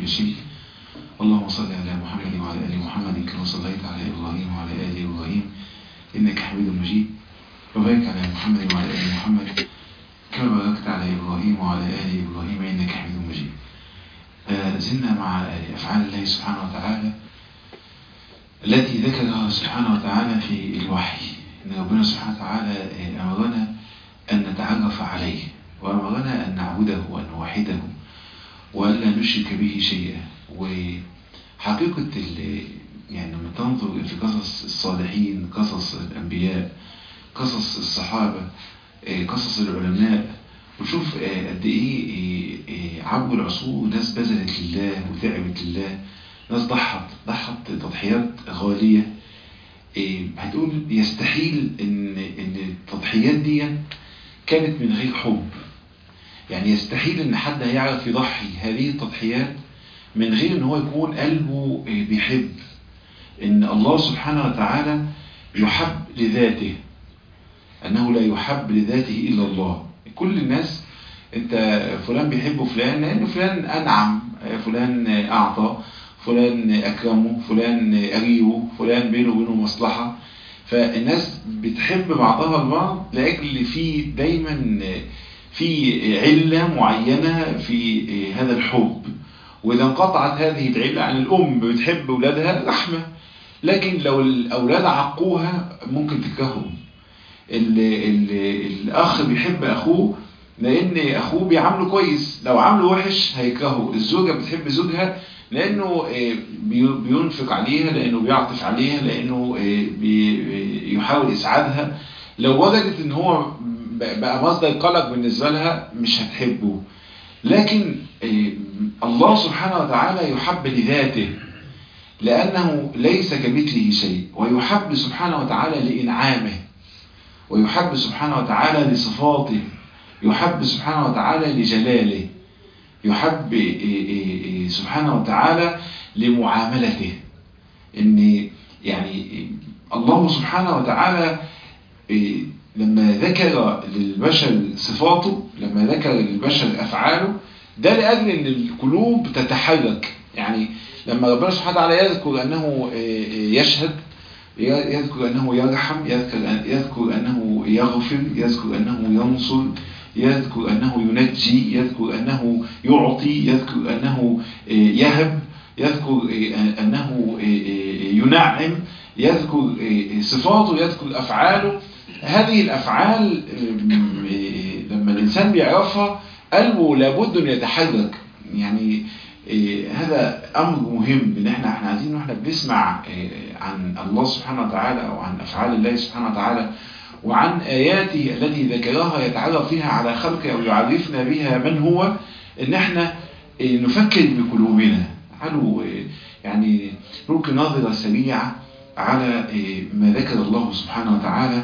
شيء اللهم صل على محمد وعلى آل محمد كما صليت على إبراهيم وعلى آل إبراهيم إنك حميد مجيد وبارك على محمد وعلى آل محمد كما باركت على إبراهيم وعلى آل إبراهيم إنك حميد مجيد آه زلنا مع أفعال الله سبحانه وتعالى التي ذكرها سبحانه وتعالى في الوحي إن ربنا سبحانه وتعالى أمرنا أن نتعرف عليه وأمرنا أن نعبده وأن نوحده وألا نشرك به شيئا وحقيقة يعني لما تنظر في قصص الصالحين قصص الأنبياء قصص الصحابة قصص العلماء وشوف قد إيه عبر العصور ناس بذلت لله وتعبت لله ناس ضحت ضحت تضحيات غالية هتقول يستحيل ان ان التضحيات دي كانت من غير حب يعني يستحيل ان حد هيعرف يضحي هذه التضحيات من غير ان هو يكون قلبه بيحب ان الله سبحانه وتعالى يحب لذاته انه لا يحب لذاته الا الله كل الناس انت فلان بيحب فلان لان فلان انعم فلان اعطى فلان أكرمه فلان أريه فلان بينه وبينه مصلحة فالناس بتحب بعضها البعض لأجل في دايما في علة معينة في هذا الحب وإذا انقطعت هذه العلة عن الأم بتحب أولادها رحمة لكن لو الأولاد عقوها ممكن تكرههم الأخ بيحب أخوه لأن أخوه بيعامله كويس لو عامله وحش هيكرهه الزوجة بتحب زوجها لانه بينفق عليها لانه بيعطف عليها لانه بيحاول اسعادها لو وجدت ان هو بقى مصدر قلق بالنسبة لها مش هتحبه لكن الله سبحانه وتعالى يحب لذاته لأنه ليس كمثله شيء ويحب سبحانه وتعالى لإنعامه ويحب سبحانه وتعالى لصفاته يحب سبحانه وتعالى لجلاله يحب سبحانه وتعالى لمعاملته ان يعني الله سبحانه وتعالى لما ذكر للبشر صفاته لما ذكر للبشر افعاله ده لاجل ان القلوب تتحرك يعني لما ربنا سبحانه وتعالى يذكر انه يشهد يذكر انه يرحم يذكر يذكر انه يغفر يذكر انه ينصر يذكر أنه ينجي يذكر أنه يعطي يذكر أنه يهب يذكر أنه ينعم يذكر صفاته يذكر أفعاله هذه الأفعال لما الإنسان بيعرفها قلبه لابد أن يتحرك يعني هذا أمر مهم إن احنا احنا عايزين واحنا بنسمع عن الله سبحانه وتعالى أو عن أفعال الله سبحانه وتعالى وعن آياته التي ذكرها يتعرف فيها على خلقه أو يعرفنا بها من هو إن احنا نفكر بقلوبنا تعالوا يعني نلقي نظرة سريعة على ما ذكر الله سبحانه وتعالى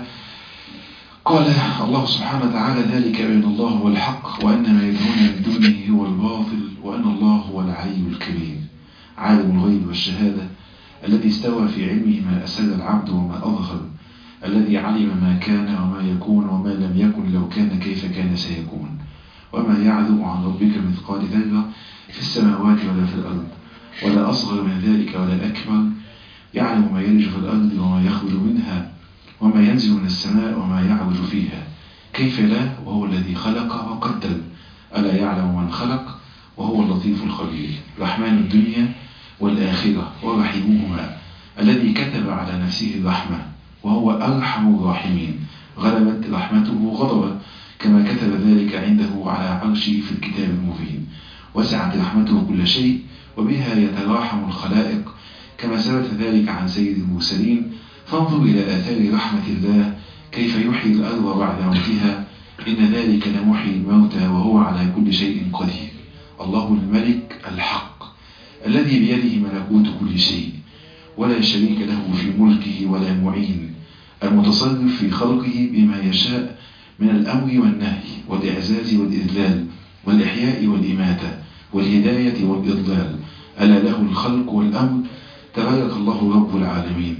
قال الله سبحانه وتعالى ذلك بأن الله هو الحق وأن ما يدعون من دونه هو الباطل وأن الله هو العلي الكريم عالم الغيب والشهادة الذي استوى في علمه ما أسر العبد وما أظهر الذي علم ما كان وما يكون وما لم يكن لو كان كيف كان سيكون وما يعذب عن ربك مثقال ذرة في السماوات ولا في الأرض ولا أصغر من ذلك ولا أكبر يعلم ما يلج في الأرض وما يخرج منها وما ينزل من السماء وما يعرج فيها كيف لا وهو الذي خلق وقدر ألا يعلم من خلق وهو اللطيف الخبير رحمن الدنيا والآخرة ورحيمهما الذي كتب على نفسه الرحمة وهو أرحم الراحمين غلبت رحمته غضبا كما كتب ذلك عنده على عرشه في الكتاب المبين وسعت رحمته كل شيء وبها يتراحم الخلائق كما ثبت ذلك عن سيد المرسلين فانظر إلى آثار رحمة الله كيف يحيي الأرض بعد موتها إن ذلك لمحيي الموتى وهو على كل شيء قدير الله الملك الحق الذي بيده ملكوت كل شيء ولا شريك له في ملكه ولا معين المتصرف في خلقه بما يشاء من الأمر والنهي والإعزاز والإذلال والإحياء والإماتة والهداية والإضلال ألا له الخلق والأمر تبارك الله رب العالمين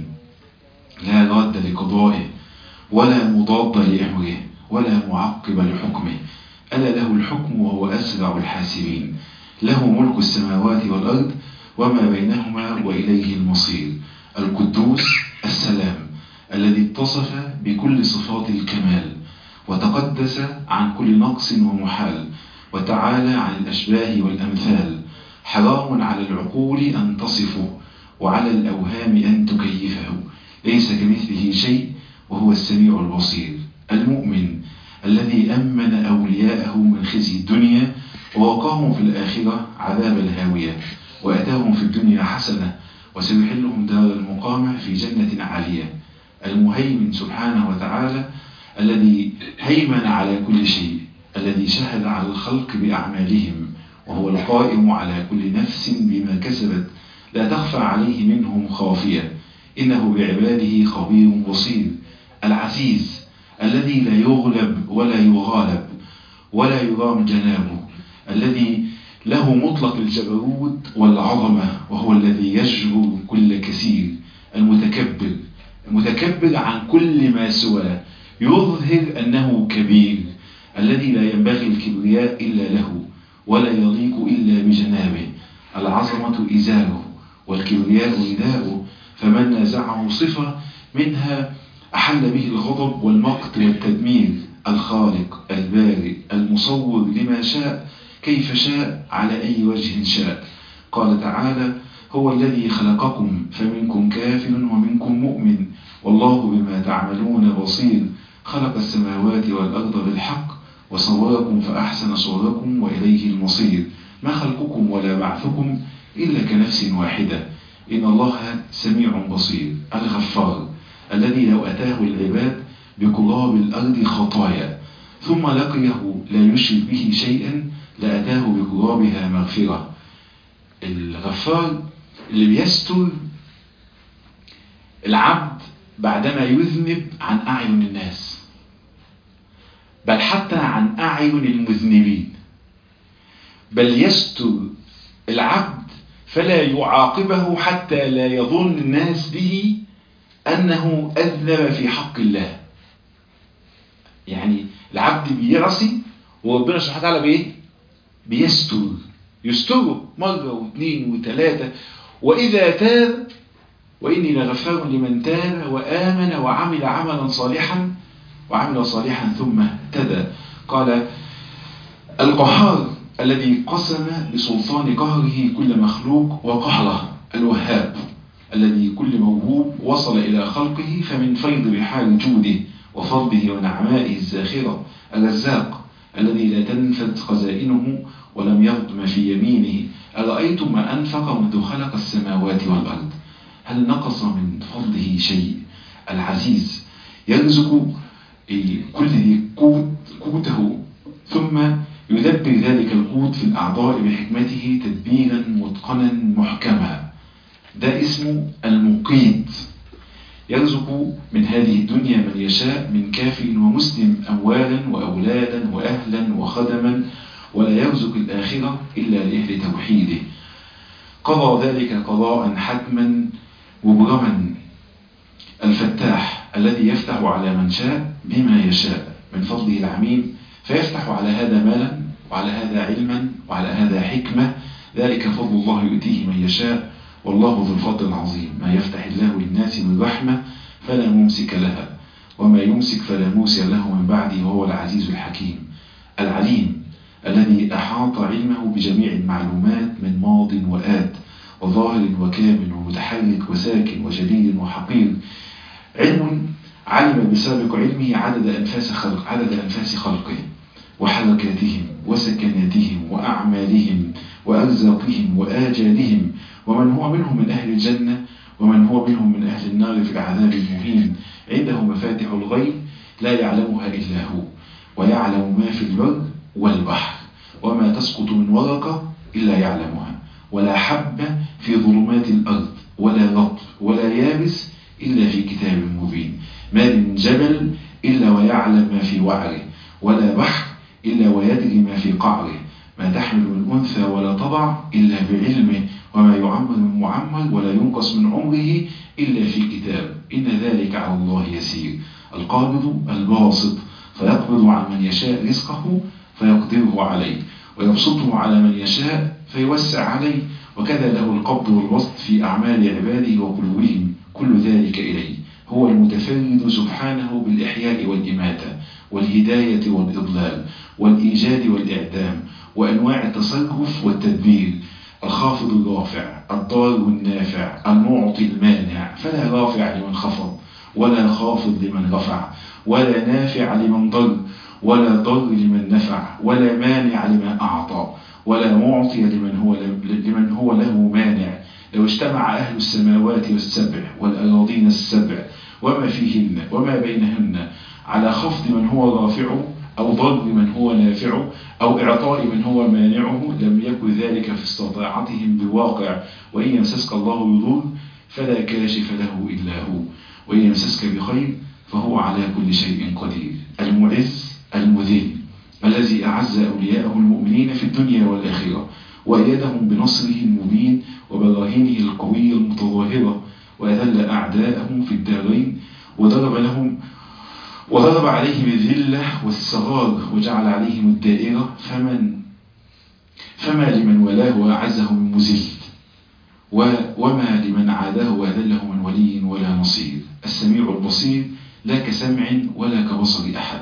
لا راد لقضائه ولا مضاد لأمره ولا معقب لحكمه ألا له الحكم وهو أسرع الحاسبين له ملك السماوات والأرض وما بينهما وإليه المصير القدوس السلام الذي اتصف بكل صفات الكمال وتقدس عن كل نقص ومحال وتعالى عن الأشباه والأمثال حرام على العقول أن تصفه وعلى الأوهام أن تكيفه ليس كمثله شيء وهو السميع البصير المؤمن الذي أمن أولياءه من خزي الدنيا ووقاهم في الآخرة عذاب الهاوية وأتاهم في الدنيا حسنة وسيحلهم دار المقامة في جنة عالية المهيمن سبحانه وتعالى الذي هيمن على كل شيء الذي شهد على الخلق بأعمالهم وهو القائم على كل نفس بما كسبت لا تخفى عليه منهم خافية إنه بعباده خبير بصير العزيز الذي لا يغلب ولا يغالب ولا يرام جنابه الذي له مطلق الجبروت والعظمة وهو الذي يجبر كل كثير المتكبر المتكبر عن كل ما سواه يظهر أنه كبير الذي لا ينبغي الكبرياء إلا له ولا يليق إلا بجنابه العظمة إزاره والكبرياء رداؤه فمن نازعه صفة منها أحل به الغضب والمقت والتدمير الخالق البارئ المصور لما شاء كيف شاء على أي وجه شاء قال تعالى هو الذي خلقكم فمنكم كافر ومنكم مؤمن والله بما تعملون بصير خلق السماوات والأرض بالحق وصوركم فأحسن صوركم وإليه المصير ما خلقكم ولا بعثكم إلا كنفس واحدة إن الله سميع بصير الغفار الذي لو أتاه العباد بقراب الأرض خطايا ثم لقيه لا يشرك به شيئا لأتاه بقرابها مغفرة الغفار اللي بيستر العبد بعدما يذنب عن أعين الناس بل حتى عن أعين المذنبين بل يستر العبد فلا يعاقبه حتى لا يظن الناس به أنه أذنب في حق الله يعني العبد بيعصي وربنا سبحانه وتعالى بإيه؟ بيستر يستره مرة واثنين وثلاثة وإذا تاب وإني لغفار لمن تاب وآمن وعمل عملا صالحا وعمل صالحا ثم اهتدى قال القهار الذي قسم بسلطان قهره كل مخلوق وقهره الوهاب الذي كل موهوب وصل إلى خلقه فمن فيض بحار جوده وفضله ونعمائه الزاخرة الرزاق الذي لا تنفد خزائنه ولم يظلم في يمينه أرأيتم ما أنفق منذ خلق السماوات والأرض هل نقص من فضله شيء العزيز يرزق كل ذي قوت قوته ثم يدبر ذلك القوت في الأعضاء بحكمته تدبيرا متقنا محكما ده اسمه المقيت يرزق من هذه الدنيا من يشاء من كافر ومسلم أموالا وأولادا وأهلا وخدما ولا يرزق الآخرة إلا لأهل توحيده قضى ذلك قضاء حتما مبرما الفتاح الذي يفتح على من شاء بما يشاء من فضله العميم فيفتح على هذا مالا وعلى هذا علما وعلى هذا حكمة ذلك فضل الله يؤتيه من يشاء والله ذو الفضل العظيم ما يفتح الله للناس من رحمة فلا ممسك لها وما يمسك فلا موسى له من بعده وهو العزيز الحكيم العليم الذي أحاط علمه بجميع المعلومات من ماض وآت وظاهر وكامل ومتحرك وساكن وجليل وحقير علم علم بسابق علمه عدد أنفاس خلق عدد أنفاس خلقه وحركاتهم وسكناتهم وأعمالهم وأرزاقهم وآجالهم ومن هو منهم من أهل الجنة ومن هو منهم من أهل النار في العذاب المهين عنده مفاتح الغيب لا يعلمها إلا هو ويعلم ما في البر والبحر وما تسقط من ورقة إلا يعلمها ولا حبة في ظلمات الأرض ولا رطب ولا يابس إلا في كتاب مبين ما من جبل إلا ويعلم ما في وعره ولا بحر إلا ويدري ما في قعره ما تحمل من أنثى ولا تضع إلا بعلمه وما يعمر من معمر ولا ينقص من عمره إلا في كتاب إن ذلك على الله يسير القابض الباسط فيقبض عن من يشاء رزقه فيقدره عليه ويبسطه على من يشاء فيوسع عليه وكذا له القبض والبسط في أعمال عباده وقلوبهم كل ذلك إليه هو المتفرد سبحانه بالإحياء والإماتة والهداية والإضلال والإيجاد والإعدام وأنواع التصرف والتدبير الخافض الرافع الضار والنافع المعطي المانع فلا رافع لمن خفض ولا خافض لمن رفع ولا نافع لمن ضر ولا ضر لمن نفع ولا مانع لمن أعطى ولا معطي لمن هو, لمن هو له مانع لو اجتمع أهل السماوات والسبع والأراضين السبع وما فيهن وما بينهن على خفض من هو رافع أو ضر من هو نافع أو إعطاء من هو مانعه لم يكن ذلك في استطاعتهم بواقع وإن يمسسك الله بضر فلا كاشف له إلا هو وإن يمسسك بخير فهو على كل شيء قدير المعز المذل الذي أعز أولياءه المؤمنين في الدنيا والآخرة وأيدهم بنصره المبين وبراهينه القوية المتظاهرة وأذل أعداءهم في الدارين وضرب لهم وضرب عليهم الذلة والصغار وجعل عليهم الدائرة فمن فما لمن ولاه وأعزه من مزل وما لمن عاداه وأذله من ولي ولا نصير السميع البصير لا كسمع ولا كبصر أحد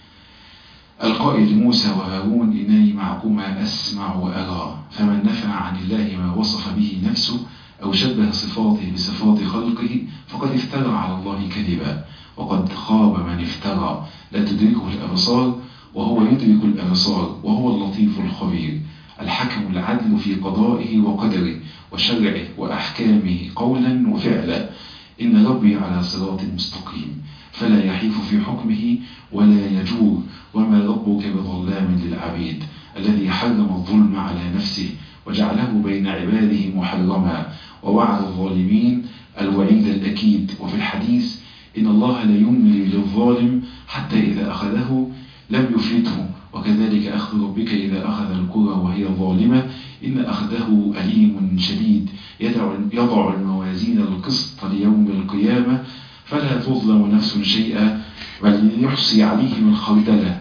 القائل لموسى وهارون إنني معكما أسمع وأرى فمن نفع عن الله ما وصف به نفسه أو شبه صفاته بصفات خلقه فقد افترى على الله كذبا وقد خاب من افترى لا تدركه الأبصار وهو يدرك الأبصار وهو اللطيف الخبير الحكم العدل في قضائه وقدره وشرعه وأحكامه قولا وفعلا إن ربي على صراط مستقيم فلا يحيف في حكمه ولا يجور وما ربك بظلام للعبيد الذي حرم الظلم على نفسه وجعله بين عباده محرما ووعد الظالمين الوعيد الأكيد وفي الحديث إن الله لا يملي للظالم حتى إذا أخذه لم يفلته وكذلك أخذ ربك إذا أخذ القرى وهي ظالمة إن أخذه أليم شديد يضع الموازين القسط ليوم القيامة فلا تظلم نفس شيئا بل يحصي عليه من خردلة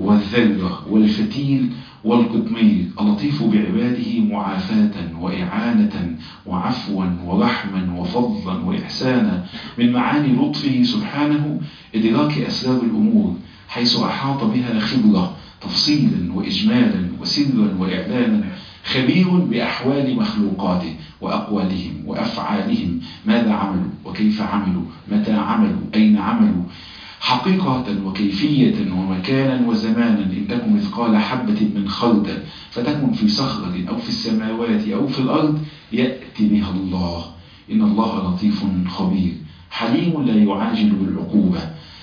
والذرة والفتيل والقطمير اللطيف بعباده معافاة وإعانة وعفوا ورحما وفضلا وإحسانا من معاني لطفه سبحانه إدراك أسباب الأمور حيث أحاط بها خبرة تفصيلا وإجمالا وسرا وإعلانا خبير بأحوال مخلوقاته وأقوالهم وأفعالهم ماذا عملوا وكيف عملوا متى عملوا أين عملوا حقيقة وكيفية ومكانا وزمانا إن تكن مثقال حبة من خردل فتكن في صخرة أو في السماوات أو في الأرض يأتي بها الله إن الله لطيف خبير حليم لا يعاجل بالعقوبة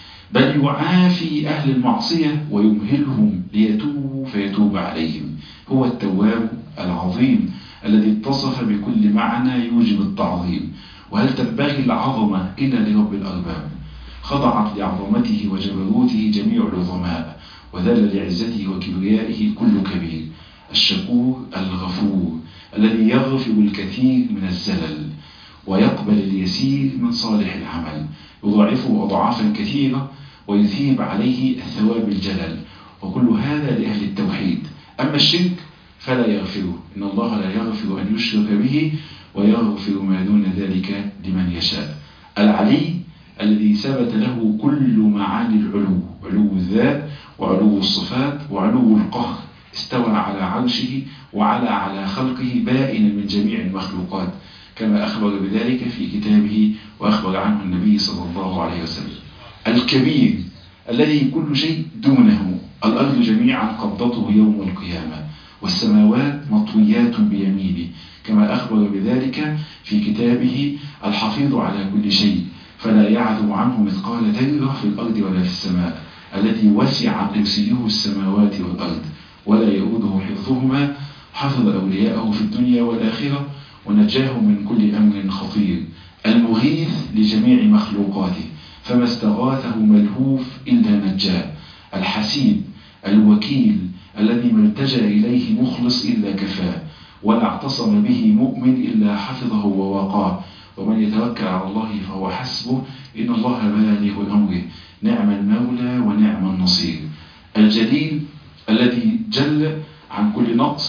بل يعافي أهل المعصية ويمهلهم ليتوبوا فيتوب عليهم هو التواب العظيم الذي اتصف بكل معنى يوجب التعظيم وهل تنبغي العظمة إلا لرب الأرباب خضعت لعظمته وجبروته جميع العظماء وذل لعزته وكبريائه كل كبير الشكور الغفور الذي يغفر الكثير من الزلل ويقبل اليسير من صالح العمل يضاعفه أضعافا كثيرة ويثيب عليه الثواب الجلل وكل هذا لأهل التوحيد أما الشرك فلا يغفره إن الله لا يغفر أن يشرك به ويغفر ما دون ذلك لمن يشاء العلي الذي ثبت له كل معاني العلو علو الذات وعلو الصفات وعلو القهر استوى على عرشه وعلى على خلقه بائنا من جميع المخلوقات كما أخبر بذلك في كتابه وأخبر عنه النبي صلى الله عليه وسلم الكبير الذي كل شيء دونه الأرض جميعا قبضته يوم القيامة والسماوات مطويات بيمينه كما أخبر بذلك في كتابه الحفيظ على كل شيء فلا يعذب عنه مثقال ذرة في الأرض ولا في السماء الذي وسع كرسيه السماوات والأرض ولا يؤوده حفظهما حفظ أولياءه في الدنيا والآخرة ونجاه من كل أمر خطير المغيث لجميع مخلوقاته فما استغاثه ملهوف إلا نجاه الحسيب الوكيل الذي ما التجأ إليه مخلص إلا كفاه ولا اعتصم به مؤمن إلا حفظه ووقاه ومن يتوكل على الله فهو حسبه إن الله بالغ أمره نعم المولى ونعم النصير الجليل الذي جل عن كل نقص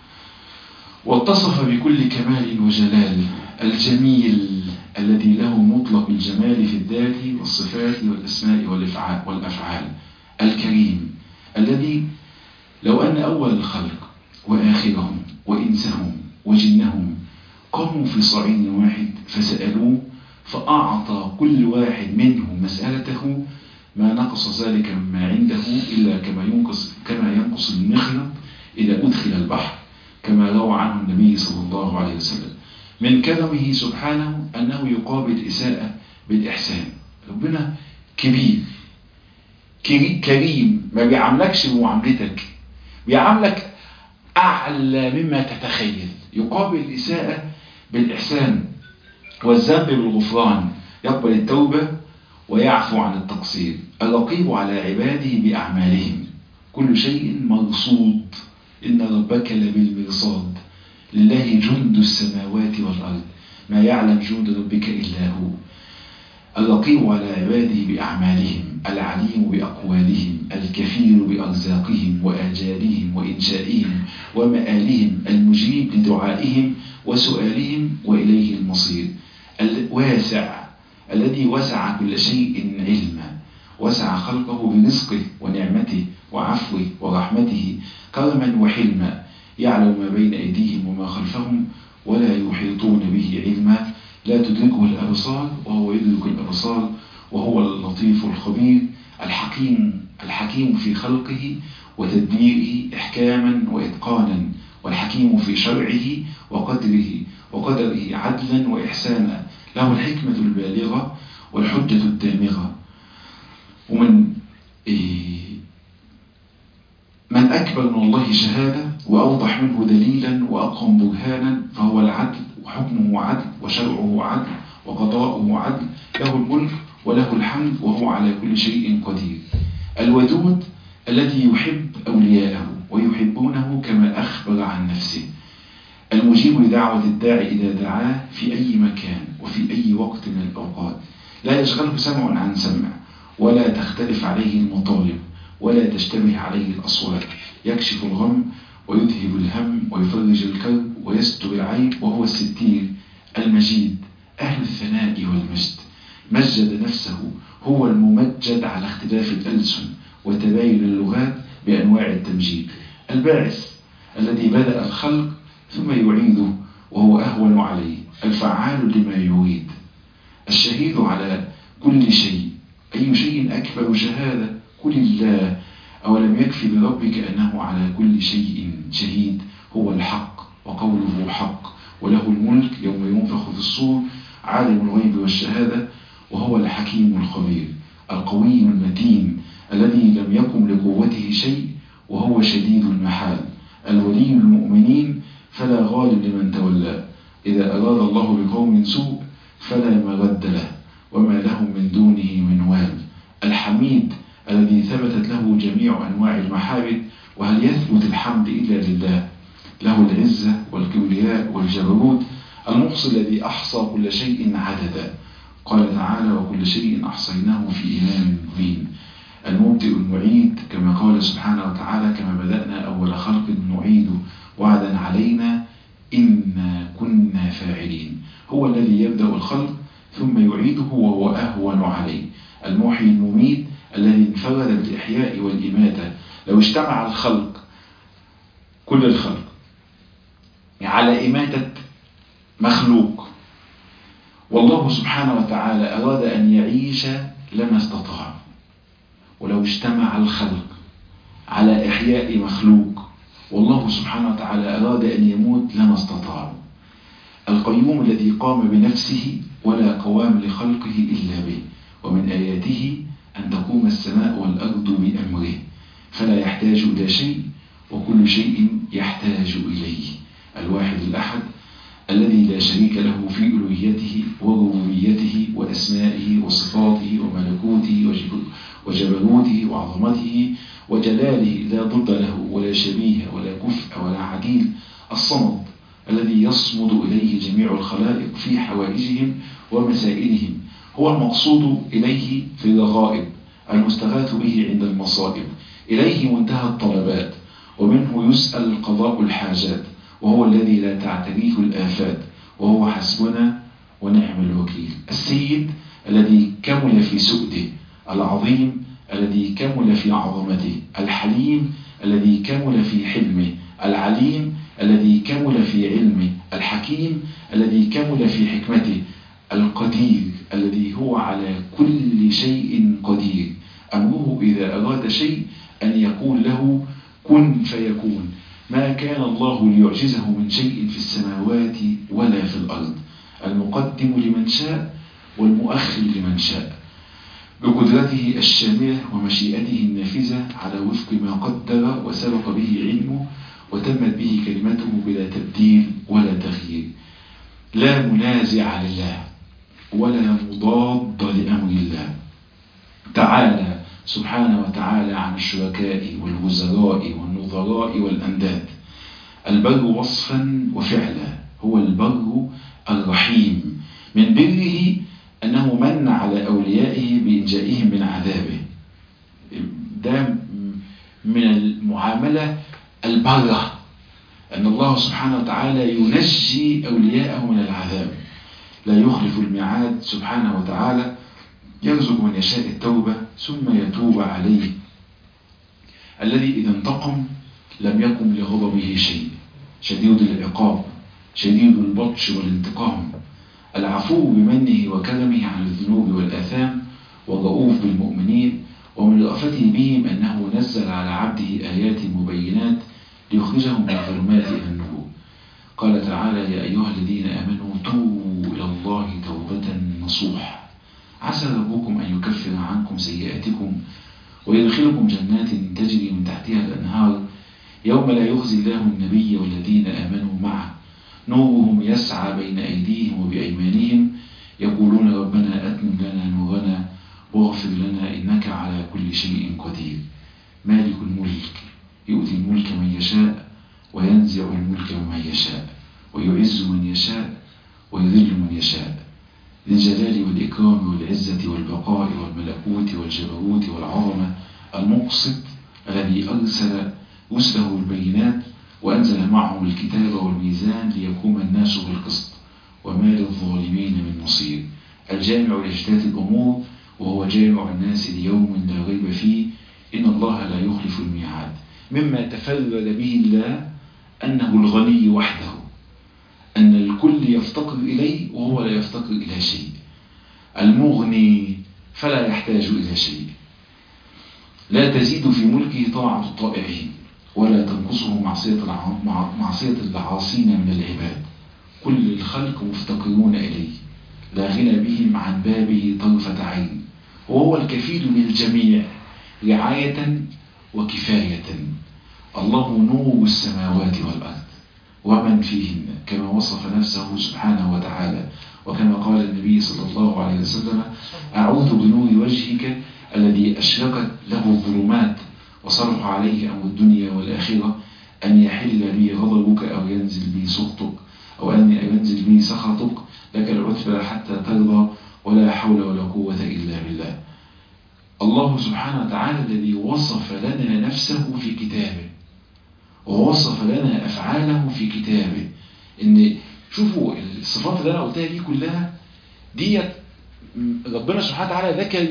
واتصف بكل كمال وجلال الجميل الذي له مطلق الجمال في الذات والصفات والأسماء والأفعال الكريم الذي لو أن أول الخلق وآخرهم وإنسهم وجنهم قاموا في صعيد واحد فسألوه فأعطى كل واحد منهم مسألته ما نقص ذلك مما عنده إلا كما ينقص, كما ينقص المخلط إذا أدخل البحر كما روى عنه النبي صلى الله عليه وسلم من كرمه سبحانه أنه يقابل الإساءة بالإحسان ربنا كبير كريم ما بيعاملكش بمعاملتك بيعاملك أعلى مما تتخيل يقابل الإساءة بالإحسان والذنب بالغفران يقبل التوبة ويعفو عن التقصير الرقيب على عباده بأعمالهم كل شيء مرصود إن ربك لبالمرصاد لله جند السماوات والأرض ما يعلم جند ربك إلا هو الرقيب على عباده بأعمالهم العليم بأقوالهم الكفيل بأرزاقهم وآجالهم وإنشائهم ومآلهم المجيب لدعائهم وسؤالهم وإليه المصير الواسع الذي وسع كل شيء علما وسع خلقه برزقه ونعمته وعفوه ورحمته كرما وحلما يعلم ما بين أيديهم وما خلفهم ولا يحيطون به علما لا تدركه الأبصار وهو يدرك الأبصار وهو اللطيف الخبير الحكيم الحكيم في خلقه وتدبيره إحكاما وإتقانا والحكيم في شرعه وقدره وقدره عدلا وإحسانا له الحكمة البالغة والحجة الدامغة ومن إيه من أكبر من الله شهادة وأوضح منه دليلا وأقوم برهانا فهو العدل وحكمه عدل وشرعه عدل وقضاؤه عدل له الملك وله الحمد وهو على كل شيء قدير الودود الذي يحب أولياءه ويحبونه كما أخبر عن نفسه المجيب لدعوة الداعي إذا دعاه في أي مكان وفي أي وقت من الأوقات لا يشغله سمع عن سمع ولا تختلف عليه المطالب ولا تشتبه عليه الأصوات يكشف الغم ويذهب الهم ويفرج الكرب ويستر العيب وهو الستير المجيد أهل الثناء والمجد مجد نفسه هو الممجد على اختلاف الألسن وتباين اللغات بأنواع التمجيد الباعث الذي بدأ الخلق ثم يعيده وهو أهون عليه الفعال لما يريد الشهيد على كل شيء أي شيء أكبر شهادة قل الله أولم يكفي بربك أنه على كل شيء شهيد هو الحق وقوله حق وله الملك يوم ينفخ في الصور عالم الغيب والشهادة وهو الحكيم الخبير القوي المتين الذي لم يقم لقوته شيء وهو شديد المحال الولي المؤمنين فلا غالب لمن تولى إذا أراد الله بقوم سوء فلا مرد له وما لهم من دونه من وال الحميد الذي ثبتت له جميع أنواع المحامد وهل يثبت الحمد إلا لله له العزة والكبرياء والجبروت المحصي الذي أحصى كل شيء عددا قال تعالى وكل شيء أحصيناه في إمام مبين المبدئ المعيد كما قال سبحانه وتعالى كما بدأنا أول خلق نعيد وعدا علينا إنا كنا فاعلين هو الذي يبدأ الخلق ثم يعيده وهو أهون عليه المحيي المميت الذي انفرد بالإحياء والإماتة لو اجتمع الخلق كل الخلق على إماتة مخلوق والله سبحانه وتعالى أراد أن يعيش لما استطاع ولو اجتمع الخلق على إحياء مخلوق والله سبحانه وتعالى أراد أن يموت لما استطاع القيوم الذي قام بنفسه ولا قوام لخلقه إلا به ومن آياته أن تقوم السماء والأرض بأمره فلا يحتاج إلى شيء وكل شيء يحتاج إليه الواحد الأحد الذي لا شريك له في ألوهيته وربوبيته وأسمائه وصفاته وملكوته وجبروته وعظمته وجلاله لا ضد له ولا شبيه ولا كفء ولا عديل الصمد الذي يصمد إليه جميع الخلائق في حوائجهم ومسائلهم هو المقصود إليه في الرغائب المستغاث به عند المصائب إليه منتهى الطلبات ومنه يسأل قضاء الحاجات وهو الذي لا تعتريه الآفات وهو حسبنا ونعم الوكيل السيد الذي كمل في سؤده العظيم الذي كمل في عظمته الحليم الذي كمل في حلمه العليم الذي كمل في علمه الحكيم الذي كمل في حكمته القدير الذي هو على كل شيء قدير أمره إذا أراد شيء أن يقول له كن فيكون ما كان الله ليعجزه من شيء في السماوات ولا في الأرض المقدم لمن شاء والمؤخر لمن شاء بقدرته الشاملة ومشيئته النافذة على وفق ما قدر وسبق به علمه وتمت به كلمته بلا تبديل ولا تغيير لا منازع لله ولا مضاد لأمر الله تعالى سبحانه وتعالى عن الشركاء والوزراء والنظراء والأنداد البر وصفا وفعلا هو البر الرحيم من بره أنه من على أوليائه بإنجائهم من عذابه ده من المعاملة البرة أن الله سبحانه وتعالى ينجي أولياءه من العذاب لا يخلف الميعاد سبحانه وتعالى يرزق من يشاء التوبة ثم يتوب عليه الذي إذا انتقم لم يقم لغضبه شيء شديد العقاب شديد البطش والانتقام العفو بمنه وكرمه عن الذنوب والآثام والرؤوف بالمؤمنين ومن رأفته بهم أنه نزل على عبده آيات مبينات ليخرجهم من الظلمات إلى النور قال تعالى يا أيها الذين آمنوا توبوا إلى الله توبة نصوح عسى ربكم أن يكفر عنكم سيئاتكم ويدخلكم جنات تجري من تحتها الأنهار يوم لا يخزي الله النبي والذين آمنوا معه نورهم يسعى بين أيديهم وبأيمانهم يقولون ربنا أتمم لنا نورنا واغفر لنا إنك على كل شيء قدير مالك الملك يؤتي الملك من يشاء وينزع الملك ممن يشاء ويعز من يشاء ويذل من يشاء للجلال والإكرام والعزة والبقاء والملكوت والجبروت والعظمة المقسط الذي أرسل رسله البينات وأنزل معهم الكتاب والميزان ليقوم الناس بالقسط وما للظالمين من نصير الجامع لأجداد الأمور وهو جامع الناس ليوم لا ريب فيه إن الله لا يخلف الميعاد مما تفرد به الله أنه الغني وحده أن الكل يفتقر إليه وهو لا يفتقر إلى شيء المغني فلا يحتاج إلى شيء لا تزيد في ملكه طاعة الطائعين ولا تنقصه معصية معصية العاصين من العباد كل الخلق مفتقرون إليه لا غنى بهم عن بابه طرفة عين وهو الكفيل للجميع رعاية وكفاية الله نور السماوات والأرض ومن فيهن كما وصف نفسه سبحانه وتعالى وكما قال النبي صلى الله عليه وسلم أعوذ بنور وجهك الذي أشرقت له الظلمات وصرح عليه أمر الدنيا والآخرة أن يحل بي غضبك أو ينزل بي سخطك أو أن ينزل بي سخطك لك العتبى حتى ترضى ولا حول ولا قوة إلا بالله الله سبحانه وتعالى الذي وصف لنا نفسه في كتابه ووصف لنا أفعاله في كتابه إن شوفوا الصفات اللي أنا قلتها دي كلها ديت ربنا سبحانه وتعالى ذكر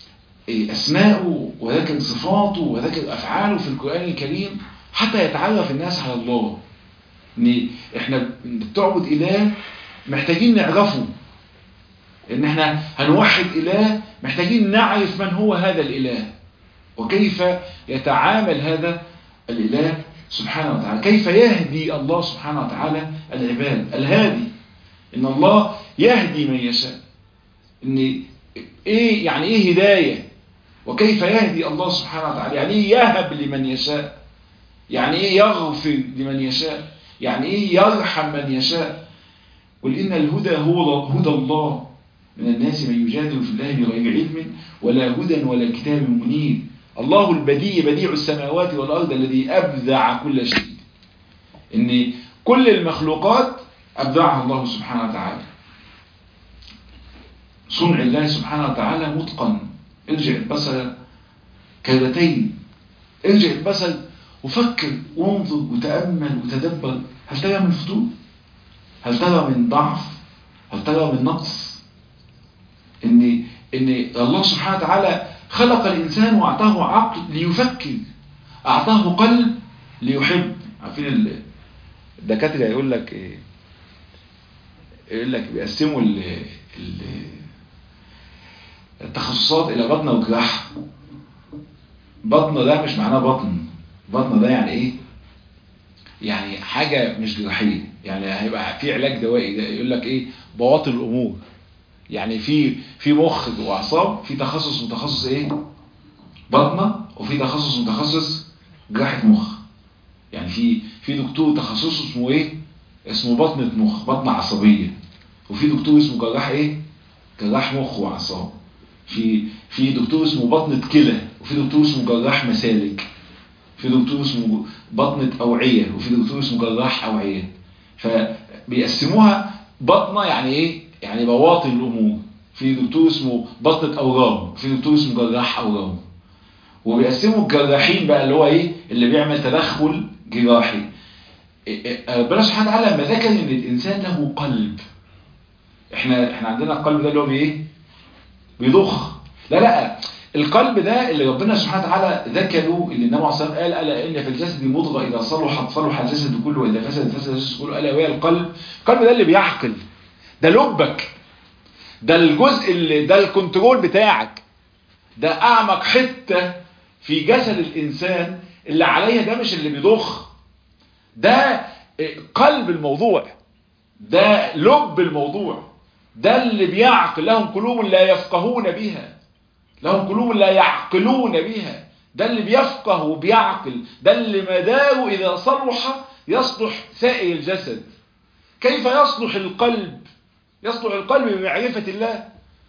أسماءه وذكر صفاته وذكر أفعاله في القرآن الكريم حتى يتعرف الناس على الله إن إحنا بتعبد إله محتاجين نعرفه إن إحنا هنوحد إله محتاجين نعرف من هو هذا الإله وكيف يتعامل هذا الإله سبحانه وتعالى كيف يهدي الله سبحانه وتعالى العباد الهادي إن الله يهدي من يشاء إن إيه يعني إيه هداية وكيف يهدي الله سبحانه وتعالى يعني إيه يهب لمن يشاء يعني إيه يغفر لمن يشاء يعني إيه يرحم من يشاء قل إن الهدى هو هدى الله من الناس من يجادل في الله بغير علم ولا هدى ولا كتاب منير الله البديع بديع السماوات والأرض الذي أبدع كل شيء إن كل المخلوقات أبدعها الله سبحانه وتعالى صنع الله سبحانه وتعالى متقن ارجع البصر كرتين ارجع البصر وفكر وانظر وتأمل وتدبر هل ترى من فتور هل ترى من ضعف هل ترى من نقص ان ان الله سبحانه وتعالى خلق الانسان واعطاه عقل ليفكر اعطاه قلب ليحب عارفين الدكاتره يقول لك ايه يقول لك بيقسموا ال ال التخصصات الى بطنه وجراحه بطنه ده مش معناه بطن بطنه ده يعني ايه يعني حاجة مش جراحية يعني هيبقى في علاج دوائي ده يقول لك ايه بواطن الامور يعني في في مخ واعصاب في تخصص متخصص ايه بطنه وفي تخصص متخصص جراحة مخ يعني في في دكتور تخصصه اسمه ايه اسمه بطنة مخ بطنة عصبية وفي دكتور اسمه جراح ايه جراح مخ واعصاب في في دكتور اسمه بطنة كلى وفي دكتور اسمه جراح مسالك في دكتور اسمه بطنة أوعية وفي دكتور اسمه جراح أوعية فبيقسموها بطنة يعني ايه يعني بواطن الأمور في دكتور اسمه بطنة أورام في دكتور اسمه جراح أورام وبيقسموا الجراحين بقى اللي هو ايه اللي بيعمل تدخل جراحي ربنا سبحانه وتعالى لما ذكر ان الانسان له قلب احنا احنا عندنا القلب ده اللي هو بايه بيضخ لا لا القلب ده اللي ربنا سبحانه وتعالى ذكره اللي النبي عليه الصلاه والسلام قال الا ان في الجسد مضغه اذا صلحت صلح الجسد كله واذا فسدت فسد الجسد كله الا وهي القلب القلب ده اللي بيعقل ده لبك ده الجزء اللي ده الكنترول بتاعك ده اعمق حته في جسد الانسان اللي عليها ده مش اللي بيضخ ده قلب الموضوع ده لب الموضوع ده اللي بيعقل لهم قلوب لا يفقهون بها لهم قلوب لا يعقلون بها ده اللي بيفقه وبيعقل ده اللي مداره إذا صلح يصلح سائر الجسد كيف يصلح القلب يصلح القلب بمعرفة الله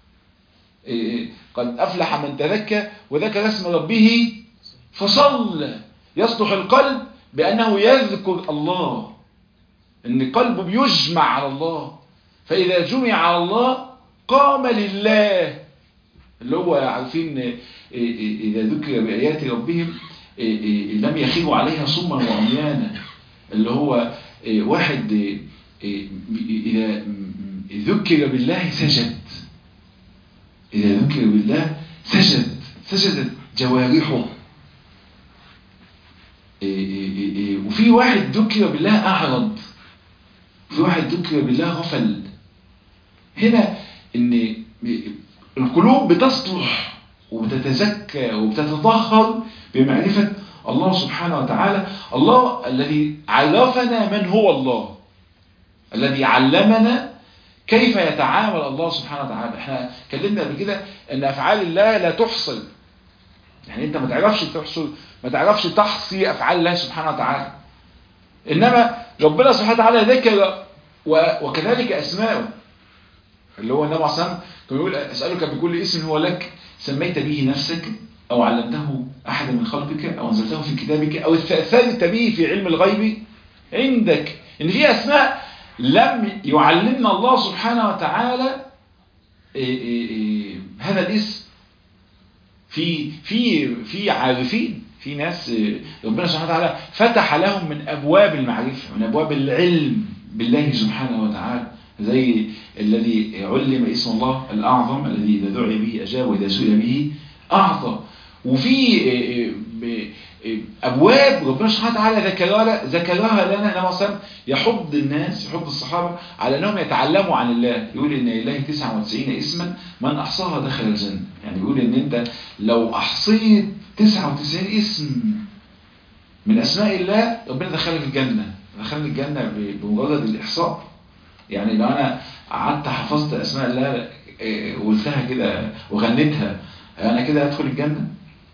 قد أفلح من تذكى وذكر اسم ربه فصلى يصلح القلب بأنه يذكر الله ان قلبه بيجمع على الله فإذا جمع على الله قام لله اللي هو عارفين إذا ذكر بآيات ربهم لم يخيبوا عليها صما وعميانا اللي هو واحد إذا ذكر بالله سجد إذا ذكر بالله سجد سجدت جوارحه وفي واحد ذكر بالله أعرض في واحد ذكر بالله غفل هنا ان القلوب بتصلح وبتتزكى وبتتطهر بمعرفة الله سبحانه وتعالى الله الذي عرفنا من هو الله الذي علمنا كيف يتعامل الله سبحانه وتعالى احنا اتكلمنا قبل كده ان افعال الله لا تحصل يعني انت ما تعرفش تحصل ما تعرفش تحصي افعال الله سبحانه وتعالى انما ربنا سبحانه وتعالى ذكر وكذلك اسماءه اللي هو النبي عليه الصلاه كان يقول اسالك بكل اسم هو لك سميت به نفسك او علمته احدا من خلقك او انزلته في كتابك او استاثرت به في علم الغيب عندك ان في اسماء لم يعلمنا الله سبحانه وتعالى إيه إيه إيه هذا الاسم في في في عارفين في ناس ربنا سبحانه وتعالى فتح لهم من ابواب المعرفه من ابواب العلم بالله سبحانه وتعالى زي الذي علم اسم الله الأعظم الذي إذا دعي به أجاب وإذا سئل به أعطى وفي أبواب ربنا سبحانه وتعالى ذكرها ذكرها لنا أنه مثلا يحض الناس يحض الصحابة على أنهم يتعلموا عن الله يقول إن لله 99 اسما من أحصاها دخل الجنة يعني يقول إن أنت لو أحصيت 99 اسم من أسماء الله ربنا دخلك الجنة دخلني الجنة بمجرد الإحصاء يعني لو أنا قعدت حفظت أسماء الله وقلتها كده وغنيتها أنا كده أدخل الجنة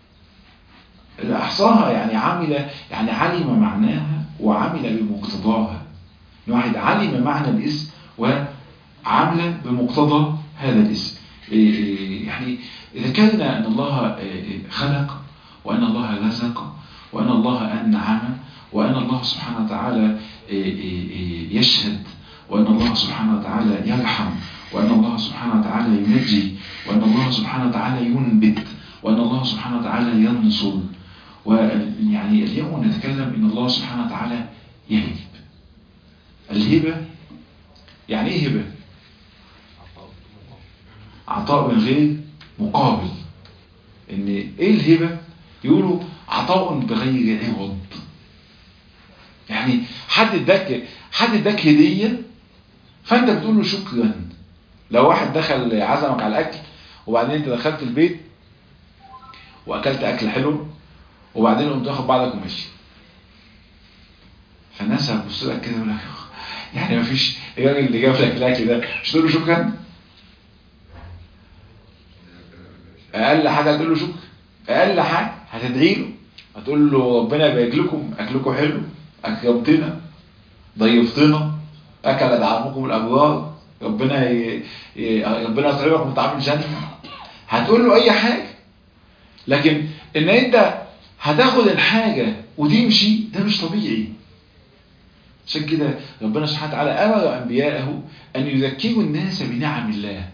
أحصاها يعني عمل يعني علم معناها وعمل بمقتضاها واحد علم معنى الاسم وعمل بمقتضى هذا الاسم يعني ذكرنا أن الله خلق وأن الله رزق وأن الله أنعم وأن الله سبحانه وتعالى يشهد وأن الله سبحانه وتعالى يرحم وأن الله سبحانه وتعالى ينجي وأن الله سبحانه وتعالى ينبت وأن الله سبحانه وتعالى ينصر ويعني اليوم نتكلم ان الله سبحانه وتعالى يهب الهبة يعني ايه هبة عطاء من غير مقابل ان ايه الهبة يقولوا عطاء بغير عوض يعني حد اداك حد اداك هدية فانت بتقول له شكرا لو واحد دخل عزمك على الاكل وبعدين انت دخلت البيت واكلت اكل حلو وبعدين قمت واخد بعضك وماشي فالناس هتبص لك كده يقول لك يعني مفيش الراجل اللي جاب لك الاكل ده مش تقول له شكرا اقل حاجه هتقول له شكرا اقل حاجه هتدعي له هتقول له ربنا يبارك لكم اكلكم حلو اكرمتنا ضيفتنا اكل ادعمكم الابرار ربنا ي... ي... ربنا يطعمكم طعام الجنه هتقول له اي حاجه لكن ان انت هتاخد الحاجه وتمشي ده مش طبيعي عشان كده ربنا سبحانه وتعالى امر انبياءه ان يذكروا الناس بنعم الله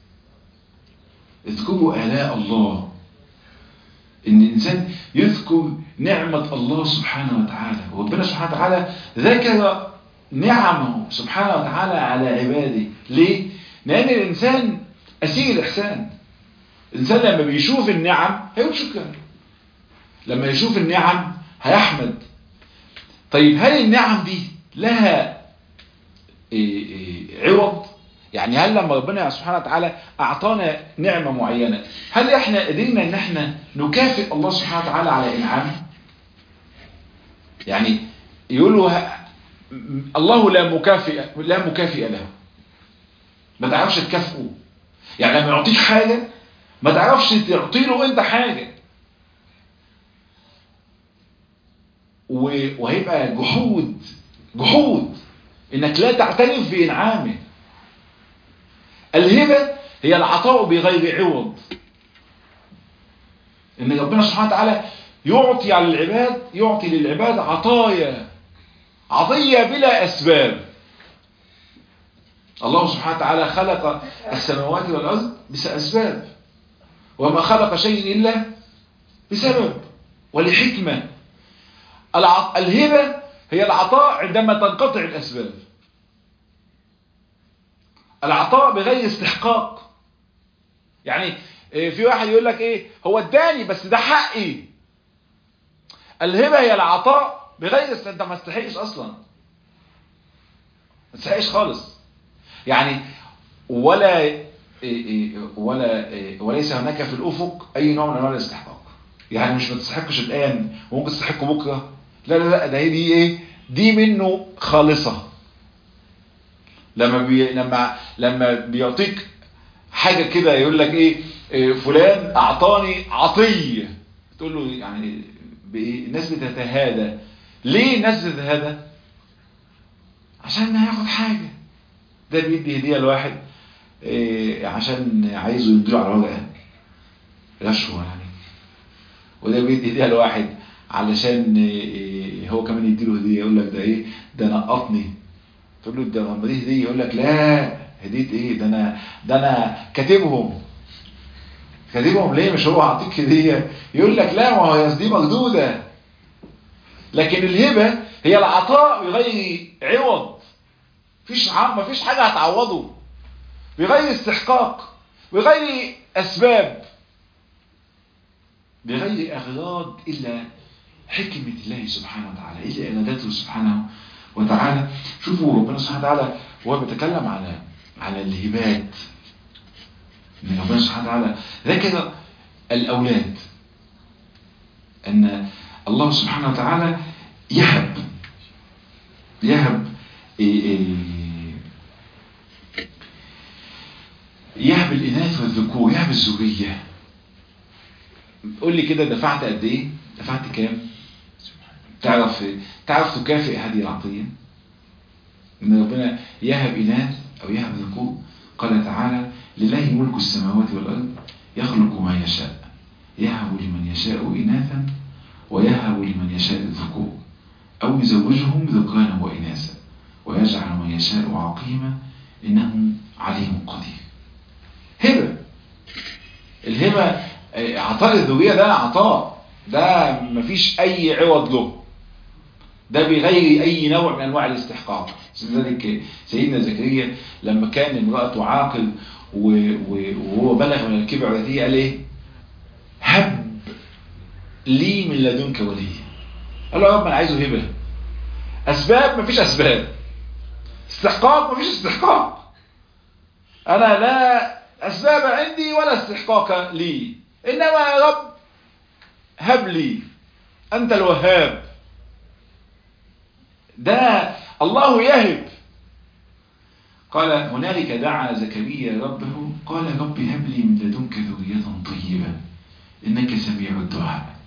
اذكروا آلاء الله ان الانسان يذكر نعمة الله سبحانه وتعالى وربنا سبحانه وتعالى ذكر نعمه سبحانه وتعالى على عباده ليه؟ لان الانسان اسير الاحسان الانسان لما بيشوف النعم هيقول شكرا لما يشوف النعم هيحمد طيب هل النعم دي لها إيه إيه عوض يعني هل لما ربنا سبحانه وتعالى اعطانا نعمة معينة هل احنا قدرنا ان احنا نكافئ الله سبحانه وتعالى على انعامه يعني يقولوا الله لا مكافئ لا مكافئ له ما تعرفش تكافئه يعني لما يعطيك حاجة ما تعرفش تعطي له انت حاجة وهيبقى جحود جحود انك لا تعترف بانعامه الهبة هي العطاء بغير عوض ان ربنا سبحانه وتعالى يعطي على العباد يعطي للعباد عطايا عطية بلا اسباب الله سبحانه وتعالى خلق السماوات والارض باسباب وما خلق شيء الا بسبب ولحكمة الهبة هي العطاء عندما تنقطع الاسباب العطاء بغير استحقاق يعني في واحد يقول لك ايه هو اداني بس ده حقي الهبة هي العطاء بغير است... انت ما استحقش اصلا ما تستحقش خالص يعني ولا ولا وليس هناك في الافق اي نوع من انواع الاستحقاق يعني مش ما تستحقش الان وممكن تستحقه بكره لا لا لا ده هي دي ايه دي منه خالصه لما بي لما لما بيعطيك حاجه كده يقول لك ايه, إيه فلان اعطاني عطيه تقول له يعني بايه الناس بتتهادى ليه الناس بتتهادى عشان هياخد حاجه ده بيدي هديه لواحد إيه عشان عايزه يديله على ورقه رشوه يعني وده بيدي هديه لواحد علشان إيه هو كمان يديله هديه يقول لك ده ايه ده نقطني تقول له ده لما دي هديه يقول لك لا هديه ايه ده انا ده انا كاتبهم كاتبهم ليه مش هو هعطيك هديه يقول لك لا ما هو دي مردوده لكن الهبه هي العطاء بغير عوض مفيش ما فيش حاجه هتعوضه بغير استحقاق بغير اسباب بغير اغراض الا حكمه الله سبحانه وتعالى الا ارادته سبحانه وتعالى شوفوا ربنا سبحانه وتعالى وهو بيتكلم على على الهبات ان ربنا سبحانه وتعالى ذكر الاولاد ان الله سبحانه وتعالى يهب يهب إيه إيه يهب الاناث والذكور يهب الزوجيه قول لي كده دفعت قد ايه دفعت كام تعرف تعرف تكافئ هذه العطية ان ربنا يهب إناث أو يهب ذكور قال تعالى لله ملك السماوات والأرض يخلق ما يشاء يهب لمن يشاء إناثا ويهب لمن يشاء الذكور أو يزوجهم ذكرانا وإناثا ويجعل من يشاء عقيما إنه عليم قدير هبة الهبة عطاء الذرية ده عطاء ده مفيش اي عوض له ده بغير اي نوع من انواع الاستحقاق لذلك سيدنا زكريا لما كان امرأته عاقل وهو بلغ من الكبر والتي قال ايه هب لي من لدنك وليا قال له يا رب انا عايزه هبه اسباب مفيش اسباب استحقاق مفيش استحقاق انا لا اسباب عندي ولا استحقاق لي انما يا رب هب لي انت الوهاب ده الله يهب قال هنالك دعا زكريا ربه قال رب هب لي من لدنك ذرية طيبة إنك سميع الدعاء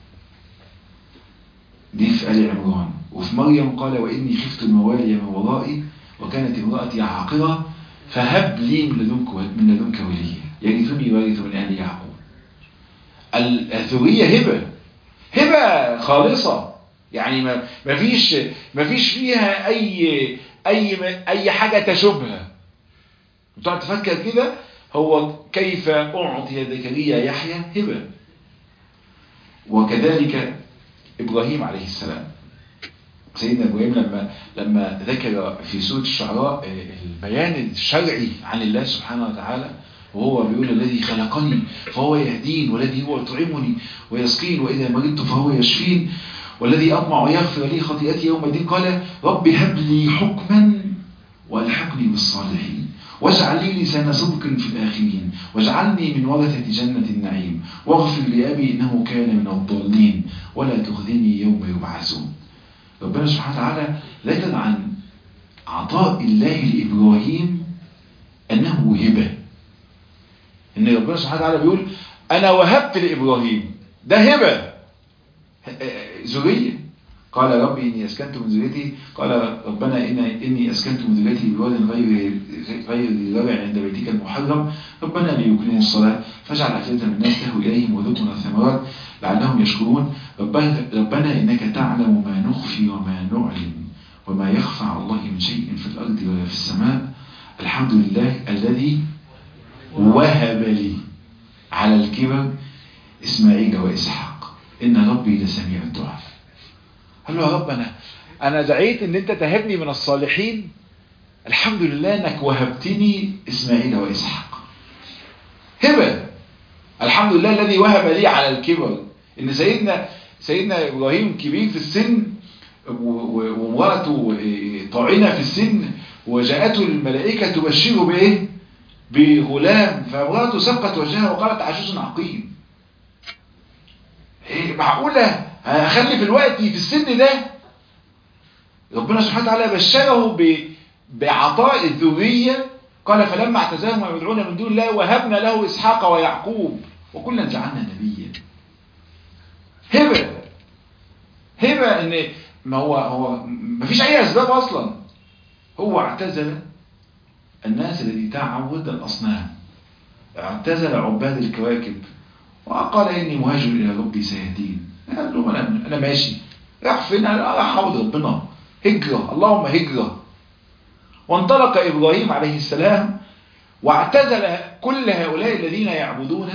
دي في آل عمران وفي مريم قال وإني خفت الموالي من ورائي وكانت امرأتي عاقرة فهب لي من لدنك من لدنك وليا يرثني وارث من آل يعقوب الذرية هبة هبة خالصة يعني ما ما فيش ما فيش فيها اي اي اي حاجه تشبه تقعد تفكر كده هو كيف اعطي زكريا يحيى هبه وكذلك ابراهيم عليه السلام سيدنا ابراهيم لما لما ذكر في سوره الشعراء البيان الشرعي عن الله سبحانه وتعالى وهو بيقول الذي خلقني فهو يهدين والذي هو يطعمني ويسقين واذا مرضت فهو يشفين والذي أطمع يغفر لي خطيئتي يوم الدين قال رب هب لي حكما والحقني بالصالحين واجعل لي لسان صدق في الآخرين واجعلني من ورثة جنة النعيم واغفر لأبي إنه كان من الضالين ولا تخذني يوم يبعثون ربنا سبحانه وتعالى ذكر عن عطاء الله لإبراهيم أنه هبة إن ربنا سبحانه وتعالى بيقول أنا وهبت لإبراهيم ده هبة ذرية قال ربي إني أسكنت من ذريتي قال ربنا إن إني أسكنت من ذريتي بواد غير غير ذي زرع عند بيتك المحرم ربنا ليقيموا الصلاة فاجعل أفئدة من الناس تهوي إليهم وذوقنا الثمرات لعلهم يشكرون ربنا, ربنا إنك تعلم ما نخفي وما نعلن وما يخفى على الله من شيء في الأرض ولا في السماء الحمد لله الذي وهب لي على الكبر إسماعيل وإسحاق إن ربي لسميع الدعاء قال له يا رب أنا أنا دعيت إن أنت تهبني من الصالحين الحمد لله أنك وهبتني إسماعيل وإسحاق هبة الحمد لله الذي وهب لي على الكبر إن سيدنا سيدنا إبراهيم كبير في السن ومراته طاعنة في السن وجاءته الملائكة تبشره بإيه؟ بغلام فامراته سقت وجهها وقالت عجوز عقيم إيه معقولة هخلي في الوقت في السن ده ربنا سبحانه وتعالى بشره ب... بعطاء الذرية قال فلما اعتزاهم ويدعون من دون الله وهبنا له إسحاق ويعقوب وكلا جعلنا نبيا هبة هبة ان ما هو هو ما فيش اي اسباب اصلا هو اعتزل الناس الذي تعبد الاصنام اعتزل عباد الكواكب وقال اني مهاجر الى ربي سيهدين قال له انا انا ماشي راح فين انا راح اعبد ربنا هجره اللهم هجره وانطلق ابراهيم عليه السلام واعتزل كل هؤلاء الذين يعبدون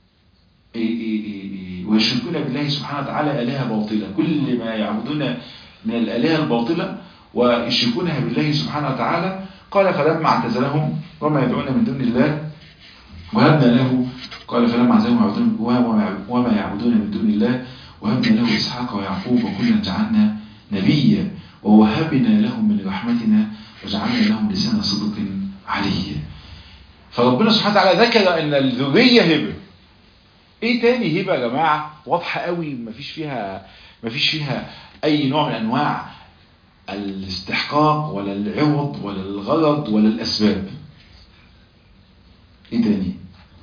ويشركون بالله سبحانه وتعالى آلهة باطلة كل ما يعبدون من الآلهة الباطلة ويشركونها بالله سبحانه وتعالى قال فلما اعتزلهم وما يدعون من دون الله وهبنا له قال فلما اعتزلهم وما يعبدون من دون الله وهبنا له إسحاق ويعقوب وكلا جعلنا نبيا ووهبنا لهم من رحمتنا وجعلنا لهم لسان صدق عليا فربنا سبحانه وتعالى ذكر أن الذرية هبه ايه تاني هبه يا جماعه واضحه قوي مفيش فيها مفيش فيها اي نوع من انواع الاستحقاق ولا العوض ولا الغرض ولا الاسباب ايه تاني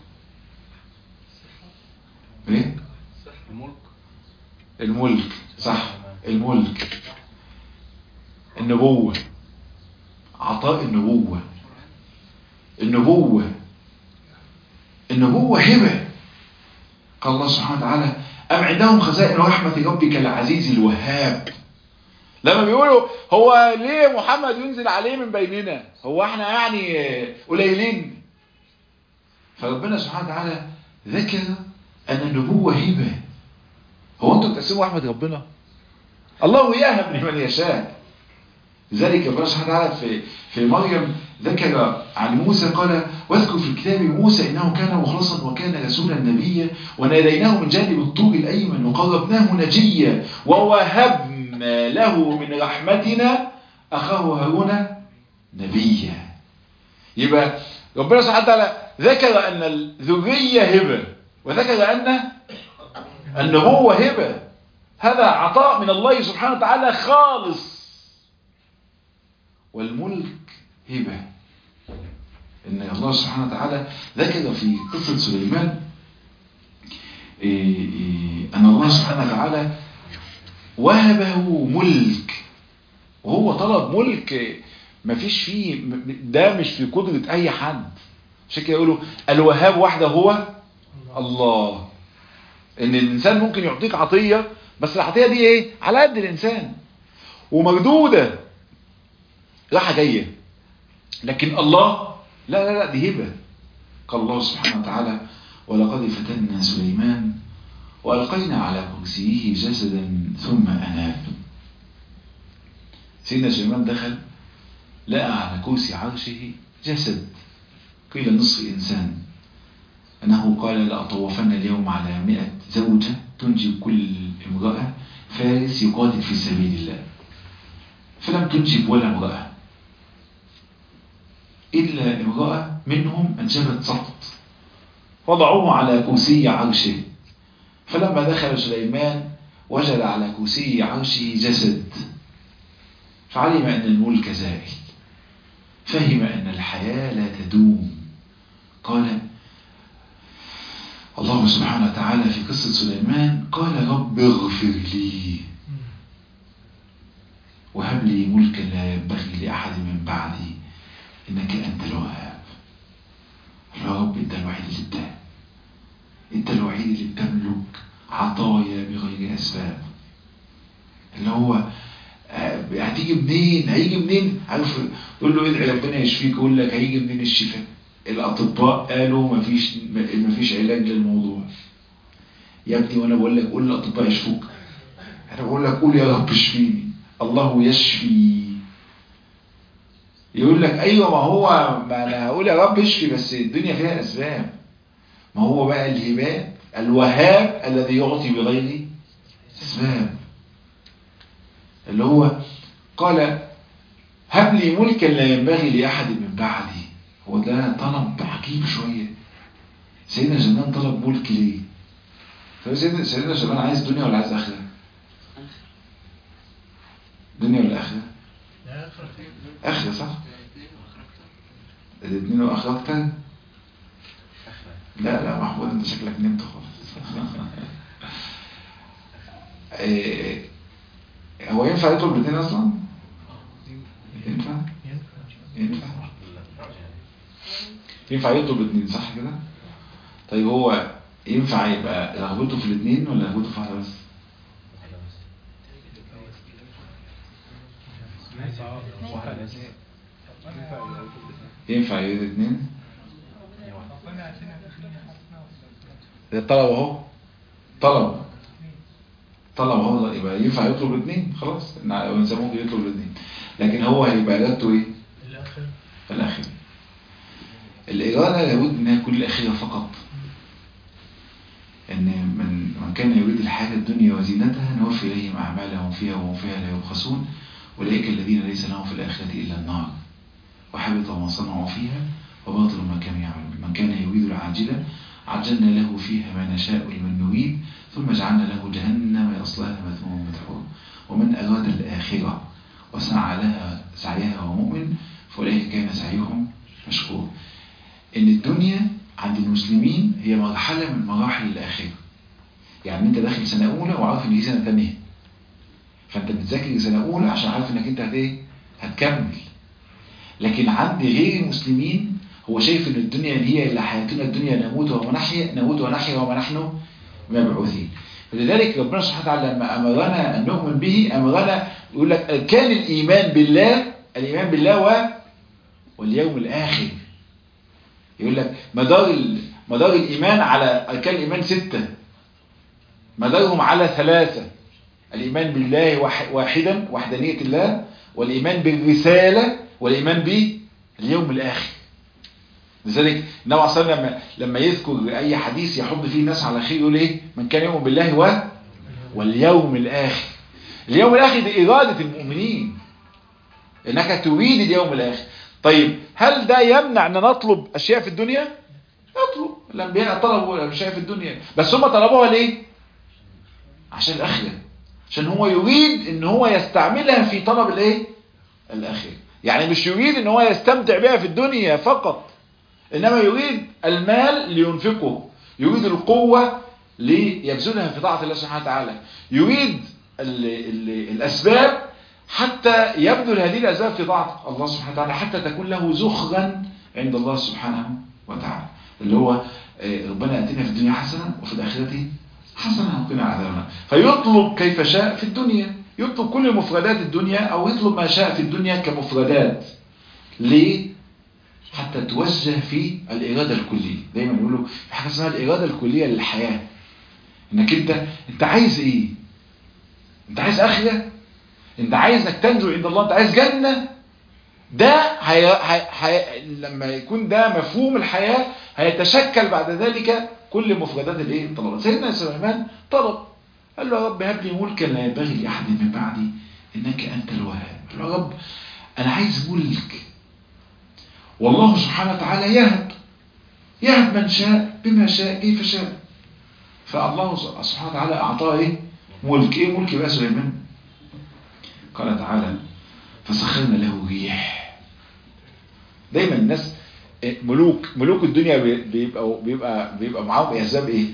ايه الملك الملك صح الملك النبوه عطاء النبوه النبوه النبوه هبه قال الله سبحانه وتعالى أم عندهم خزائن رحمة ربك العزيز الوهاب لما بيقولوا هو ليه محمد ينزل عليه من بيننا هو احنا يعني قليلين فربنا سبحانه وتعالى ذكر أن النبوة هبة هو انتوا بتقسموا رحمة ربنا الله يهب لمن يشاء لذلك ربنا سبحانه وتعالى في في مريم ذكر عن موسى قال واذكر في الكتاب موسى انه كان مخلصا وكان رسولا نبيا وناديناه من جانب الطور الايمن وقربناه نجيا ووهبنا له من رحمتنا اخاه هارون نبيا يبقى ربنا سبحانه وتعالى ذكر ان الذريه هبه وذكر ان النبوه هبه هذا عطاء من الله سبحانه وتعالى خالص والملك هبة إن الله سبحانه وتعالى ذكر في قصة سليمان إيه إيه أن الله سبحانه وتعالى وهبه ملك وهو طلب ملك ما فيش فيه ده مش في قدرة أي حد عشان كده يقولوا الوهاب وحده هو الله إن الإنسان ممكن يعطيك عطية بس العطية دي إيه على قد الإنسان ومردودة راحة جاية لكن الله لا لا لا دي هبة قال الله سبحانه وتعالى ولقد فتنا سليمان وألقينا على كرسيه جسدا ثم أناب سيدنا سليمان دخل لقى على كرسي عرشه جسد قيل نصف إنسان أنه قال لأطوفن اليوم على مئة زوجة تنجب كل امرأة فارس يقاتل في سبيل الله فلم تنجب ولا امرأة إلا امرأة منهم أنجبت سقط وضعوه على كرسي عرشه فلما دخل سليمان وجد على كرسي عرشه جسد فعلم أن الملك زائل فهم أن الحياة لا تدوم قال الله سبحانه وتعالى في قصة سليمان قال رب اغفر لي وهب لي ملكا لا ينبغي لأحد من بعدي إنك أنت الوهاب يا رب أنت الوحيد اللي اداه أنت الوحيد اللي بتملك عطايا بغير أسباب اللي هو هتيجي منين هيجي منين عارف تقول له ادعي ربنا يشفيك يقول لك هيجي منين الشفاء الاطباء قالوا مفيش مفيش علاج للموضوع يا ابني وانا بقول لك قول للاطباء يشفوك انا بقول لك قول يا رب اشفيني الله يشفي يقول لك ايوه ما هو ما انا هقول يا رب اشفي بس الدنيا فيها اسباب ما هو بقى الهبات الوهاب الذي يعطي بغير اسباب اللي هو قال هب لي ملكا لا ينبغي لاحد من بعدي هو ده طلب عجيب شويه سيدنا سليمان طلب ملك ليه طب سيدنا سيدنا سليمان عايز دنيا ولا عايز اخره دنيا ولا اخره اخره صح الاثنين واخره اكتر لا لا محمود انت شكلك نمت خالص إيه هو ينفع يطلب الاثنين اصلا ينفع ينفع ينفع يطلب الاثنين صح كده طيب هو ينفع يبقى رغبته في الاثنين ولا رغبته في واحده بس ينفع يريد الاثنين ده طلب اهو طلب طلب اهو يبقى ينفع يطلب الاثنين خلاص الانسان ممكن يطلب الاثنين لكن هو هيبقى ارادته ايه الاخر الاخر الاراده لابد انها تكون الاخره فقط ان من من كان يريد الحياه الدنيا وزينتها نوفي اليهم اعمالهم فيها وهم فيها لا يبخسون اولئك الذين ليس لهم في الاخره الا النار وحبط ما صنعوا فيها وباطل ما كانوا يعملون من كان يريد العاجله عجلنا له فيها ما نشاء لمن نريد ثم جعلنا له جهنم يصلاها مذموما مدحورا ومن أراد الآخرة وسعى لها سعيها ومؤمن فأولئك كان سعيهم مشكور إن الدنيا عند المسلمين هي مرحلة من مراحل الآخرة يعني أنت داخل سنة أولى وعارف إن دي سنة تانية فأنت بتذاكر سنة أولى عشان عارف إنك أنت هت هتكمل لكن عند غير المسلمين هو شايف ان الدنيا هي اللي حياتنا الدنيا نموت ونحيا نموت ونحيا وما نحن مبعوثين فلذلك ربنا سبحانه وتعالى لما امرنا ان نؤمن به امرنا يقول لك كان الايمان بالله الايمان بالله و واليوم الاخر يقول لك مدار ال... مدار الايمان على اركان الايمان سته مدارهم على ثلاثة الإيمان بالله واحدا وحدانية الله والإيمان بالرسالة والإيمان باليوم الآخر لذلك النبي صلى الله عليه وسلم لما يذكر أي حديث يحض فيه الناس على خير يقول إيه من كان يؤمن بالله و واليوم الآخر اليوم الآخر دي إرادة المؤمنين إنك تريد اليوم الآخر طيب هل ده يمنع أن نطلب أشياء في الدنيا نطلب الأنبياء طلبوا أشياء في الدنيا بس هم طلبوها ليه عشان الآخرة عشان هو يريد ان هو يستعملها في طلب الايه الاخره يعني مش يريد ان هو يستمتع بها في الدنيا فقط انما يريد المال لينفقه يريد القوة ليبذلها في طاعة الله سبحانه وتعالى يريد ال ال الاسباب حتى يبذل هذه الاسباب في طاعة الله سبحانه وتعالى حتى تكون له زخرا عند الله سبحانه وتعالى اللي هو ربنا اتنا في الدنيا حسنة وفي الاخرة حسنة وقنا عذابنا فيطلب كيف شاء في الدنيا يطلب كل مفردات الدنيا او يطلب ما شاء في الدنيا كمفردات ليه حتى توجه في الإرادة الكلية دايما يقولوا في حاجة اسمها الإرادة الكلية للحياة انك انت انت عايز ايه انت عايز اخرة انت عايز انك تنجو عند الله انت عايز جنة ده هي... هي... هي... لما يكون ده مفهوم الحياة هيتشكل بعد ذلك كل مفردات الايه الطلبات سيدنا سليمان طلب قال له يا رب هب لي ملكا لا ينبغي لاحد من بعدي انك انت الوهاب قال له يا رب انا عايز ملك والله سبحانه وتعالى يهب يهب من شاء بما شاء كيف شاء فالله سبحانه وتعالى اعطاه ايه ملك ايه ملك بقى سليمان قال تعالى فسخرنا له ريح دايما الناس ملوك ملوك الدنيا بيبقى بيبقى بيبقى معاهم اسباب ايه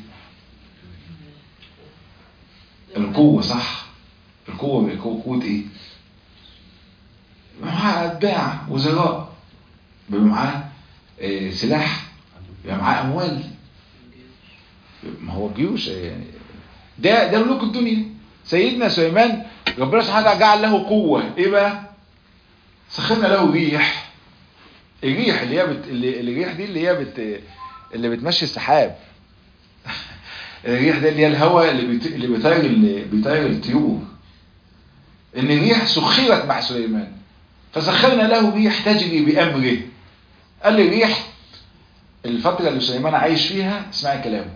القوه صح القوه قوه ايه معاه اتباع وزراء بيبقى معاه إيه سلاح بيبقى معاه اموال ما هو جيوش يعني ده ده ملوك الدنيا سيدنا سليمان ربنا سبحانه وتعالى جعل له قوه ايه بقى سخرنا له ريح الريح اللي هي بت... اللي الريح دي اللي هي بت... اللي بتمشي السحاب الريح ده اللي هي الهواء اللي بيت... اللي بيطير اللي بيطير الطيور ان الريح سخرت مع سليمان فسخرنا له ريح تجري بامره قال لي الريح الفتره اللي سليمان عايش فيها اسمعي كلامه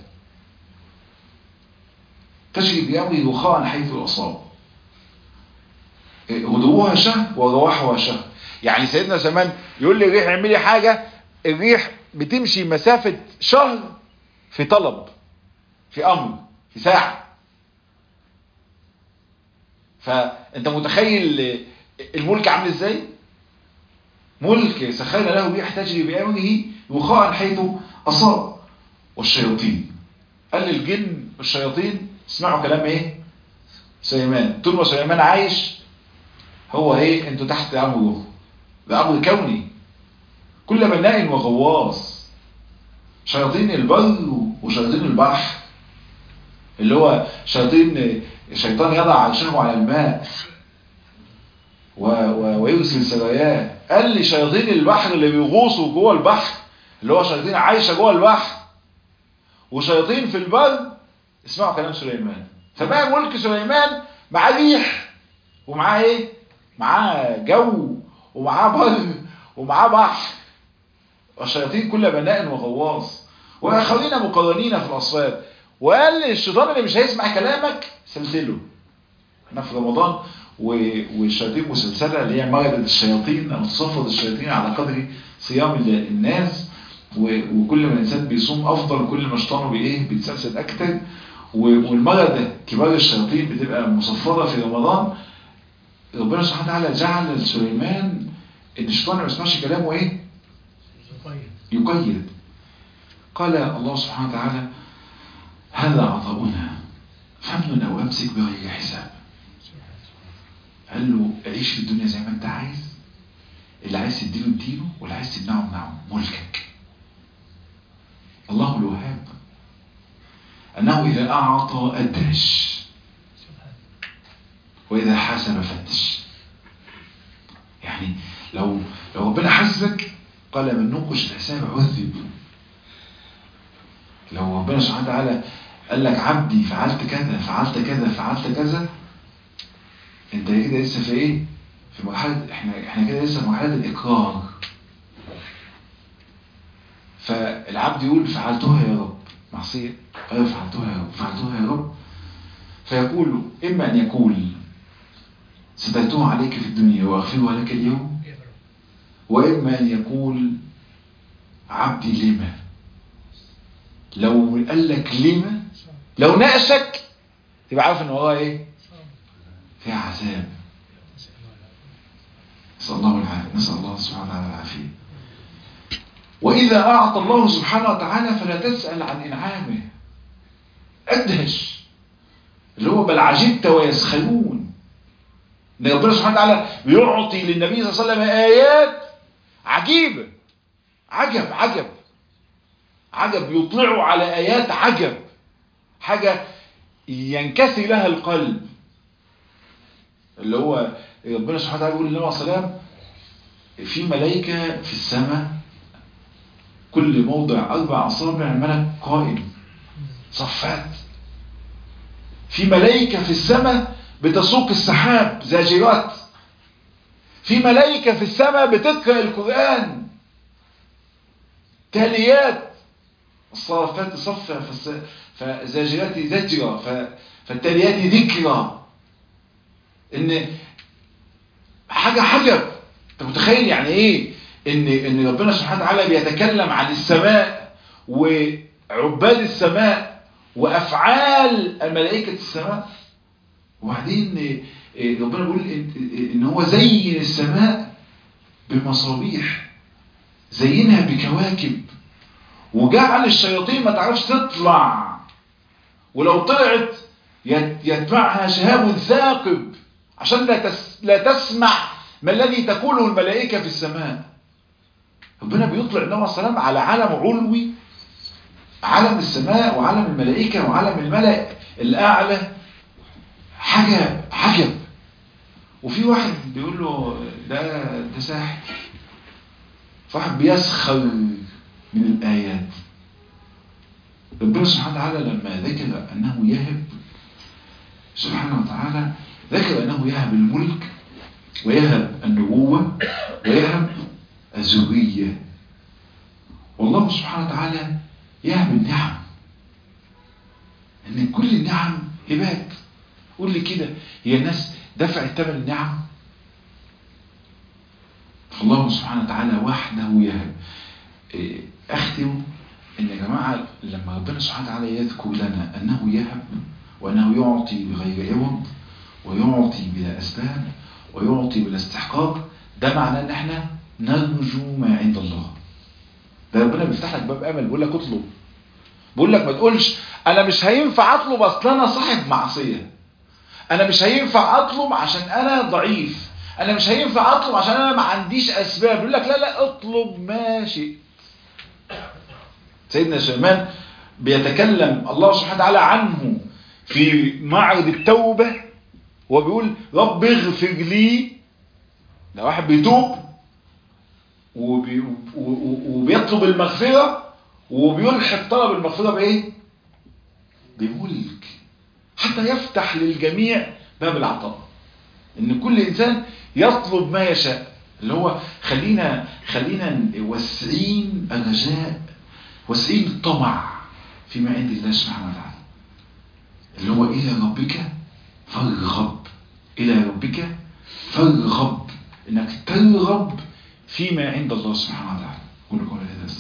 تجري بامره رخاء حيث الاصاب غدوها شهر ورواحها شهر يعني سيدنا سليمان يقول لي الريح اعملي حاجة الريح بتمشي مسافة شهر في طلب في امر في ساعة فانت متخيل الملك عامل ازاي ملك سخرنا له ريح تجري بامره رخاء حيث اصاب والشياطين قال للجن والشياطين اسمعوا كلام ايه سليمان طول ما سليمان عايش هو ايه انتوا تحت امره ده امر كوني كل بناء وغواص شياطين البر وشياطين البحر اللي هو شياطين الشيطان يضع عرشه على الماء و... و... ويرسل سراياه قال لي شياطين البحر اللي بيغوصوا جوه البحر اللي هو شياطين عايشه جوه البحر وشياطين في البر اسمعوا كلام سليمان فبقى ملك سليمان معاه ريح ومعاه ايه معاه جو ومعاه بر ومعاه بحر والشياطين كل بناء وغواص واخرين مقرنين في الاصفاد وقال الشيطان اللي مش هيسمع كلامك سلسله احنا في رمضان والشياطين مسلسله اللي هي مرض الشياطين او تصفد الشياطين على قدر صيام الناس وكل ما الانسان بيصوم افضل كل ما شيطانه بايه بيتسلسل اكتر والمرض ده كبار الشياطين بتبقى مصفده في رمضان ربنا سبحانه وتعالى جعل لسليمان ان الشيطان ما يسمعش كلامه ايه يقيد قال الله سبحانه وتعالى هذا عطاؤنا فامنن او امسك بغير حساب قال له عيش في الدنيا زي ما انت عايز اللي عايز تديله اديله واللي عايز تمنعه منعه ملكك الله الوهاب انه اذا اعطى ادهش واذا حاسب فتش يعني لو لو ربنا حاسبك قال من نقش الحساب عذب لو ربنا سبحانه وتعالى قال لك عبدي فعلت كذا فعلت كذا فعلت كذا انت كده لسه في ايه في مرحله احنا احنا كده لسه في مرحله الاقرار فالعبد يقول فعلتها يا رب معصيه ايوه فعلتها يا رب فعلتها يا رب فيقول اما ان يقول سترتها عليك في الدنيا واغفرها لك اليوم واما ان يقول عبدي لما لو قال لك لما لو ناقشك تبقى عارف ان وراه ايه في عذاب نسأل الله العافية نسأل الله سبحانه وتعالى العافية وإذا أعطى الله سبحانه وتعالى فلا تسأل عن إنعامه أدهش اللي هو بل عجبت ويسخرون ان ربنا سبحانه وتعالى بيعطي للنبي صلى الله عليه وسلم آيات عجيبة عجب عجب عجب يطلعوا على آيات عجب حاجة ينكسي لها القلب اللي هو ربنا سبحانه وتعالى يقول للنبي عليه السلام في ملائكة في السماء كل موضع أربع أصابع ملك قائم صفات في ملائكة في السماء بتسوق السحاب زاجرات في ملائكة في السماء بتقرأ القرآن تاليات الصافات صفا فزاجرات زجرة فالتاليات ذكرى ان حاجة حجب انت متخيل يعني ايه ان ان ربنا سبحانه وتعالى بيتكلم عن السماء وعباد السماء وافعال الملائكة السماء وبعدين ربنا بيقول ان هو زين السماء بمصابيح زينها بكواكب وجعل الشياطين ما تعرفش تطلع ولو طلعت يتبعها شهاب ثاقب عشان لا تس لا تسمع ما الذي تقوله الملائكة في السماء ربنا بيطلع النبي صلى الله عليه وسلم على عالم علوي عالم السماء وعالم الملائكة وعالم الملأ الأعلى حاجة عجب وفي واحد بيقول له ده ده ساحر فواحد بيسخر من الآيات ربنا سبحانه وتعالى لما ذكر أنه يهب سبحانه وتعالى ذكر أنه يهب الملك ويهب النبوة ويهب الذرية والله سبحانه وتعالى يهب النعم ان كل النعم هبات قول لي كده هي الناس دفعت ثمن النعم فالله سبحانه وتعالى وحده يهب اختم ان يا جماعة لما ربنا سبحانه وتعالى يذكر لنا انه يهب وانه يعطي بغير عوض ويعطي بلا اسباب ويعطي بلا استحقاق ده معناه ان احنا نرجو ما عند الله ده ربنا بيفتح لك باب امل بيقول لك اطلب بيقول لك ما تقولش انا مش هينفع اطلب اصل انا صاحب معصيه انا مش هينفع اطلب عشان انا ضعيف انا مش هينفع اطلب عشان انا ما عنديش اسباب يقول لك لا لا اطلب ما شئت سيدنا سليمان بيتكلم الله سبحانه وتعالى عنه في معرض التوبة وبيقول رب اغفر لي ده واحد بيتوب وبي وبيطلب المغفرة وبيلحق طلب المغفرة بايه بملك حتى يفتح للجميع باب العطاء ان كل انسان يطلب ما يشاء اللي هو خلينا خلينا واسعين الرجاء واسعين الطمع فيما عند الله سبحانه وتعالى اللي هو الى ربك فارغب الى ربك فارغب انك ترغب فيما عند الله سبحانه وتعالى قولوا قولوا هذا